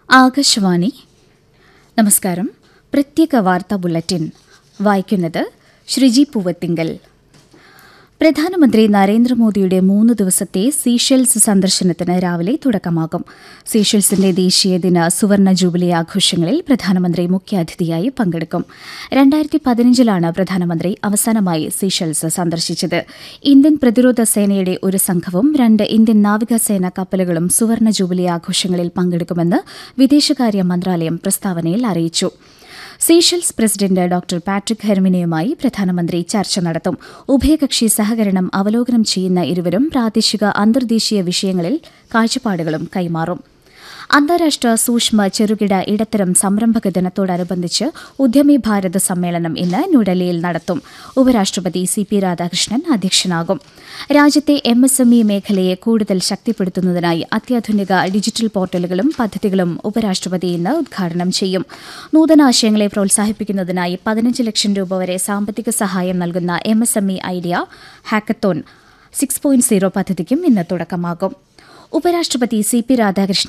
ആകാശവാണി നമസ്കാരം പ്രത്യേക വാർത്താ ബുള്ളറ്റിൻ വായിക്കുന്നത് ശ്രീജി പൂവത്തിങ്കൽ പ്രധാനമന്ത്രി നരേന്ദ്രമോദിയുടെ മൂന്ന് ദിവസത്തെ സീഷെൽസ് സന്ദർശനത്തിന് രാവിലെ തുടക്കമാകും സീഷെൽസിന്റെ ദേശീയ ദിന സുവർണ ജൂബിലി ആഘോഷങ്ങളിൽ പ്രധാനമന്ത്രി മുഖ്യാതിഥിയായി പങ്കെടുക്കും രണ്ടായിരത്തി പതിനഞ്ചിലാണ് പ്രധാനമന്ത്രി അവസാനമായി സീഷെൽസ് സന്ദർശിച്ചത് ഇന്ത്യൻ പ്രതിരോധ സേനയുടെ ഒരു സംഘവും രണ്ട് ഇന്ത്യൻ നാവികസേന കപ്പലുകളും സുവർണ ജൂബിലി ആഘോഷങ്ങളിൽ പങ്കെടുക്കുമെന്ന് വിദേശകാര്യ മന്ത്രാലയം പ്രസ്താവനയിൽ അറിയിച്ചു സീഷെൽസ് പ്രസിഡന്റ് ഡോക്ടർ പാട്രിക് ഹെർമിനയുമായി പ്രധാനമന്ത്രി ചർച്ച നടത്തും ഉഭയകക്ഷി സഹകരണം അവലോകനം ചെയ്യുന്ന ഇരുവരും പ്രാദേശിക അന്തർദേശീയ വിഷയങ്ങളിൽ കാഴ്ചപ്പാടുകളും കൈമാറും അന്താരാഷ്ട്ര സൂക്ഷ്മ ചെറുകിട ഇടത്തരം സംരംഭക ദിനത്തോടനുബന്ധിച്ച് ഉദ്യമി ഭാരത് സമ്മേളനം ഇന്ന് ന്യൂഡൽഹിയിൽ നടത്തും ഉപരാഷ്ട്രപതി സി പി രാധാകൃഷ്ണൻ അധ്യക്ഷനാകും രാജ്യത്തെ എം എസ് എം ഇ മേഖലയെ കൂടുതൽ ശക്തിപ്പെടുത്തുന്നതിനായി അത്യാധുനിക ഡിജിറ്റൽ പോർട്ടലുകളും പദ്ധതികളും ഉപരാഷ്ട്രപതി ഇന്ന് ഉദ്ഘാടനം ചെയ്യും നൂതനാശയങ്ങളെ പ്രോത്സാഹിപ്പിക്കുന്നതിനായി പതിനഞ്ച് ലക്ഷം രൂപ വരെ സാമ്പത്തിക സഹായം നൽകുന്ന M S M E idea hackathon six point zero പദ്ധതിക്കും ഇന്ന് തുടക്കമാകും ഉപരാഷ്ട്രപതി സി പി രാധാകൃഷ്ണൻ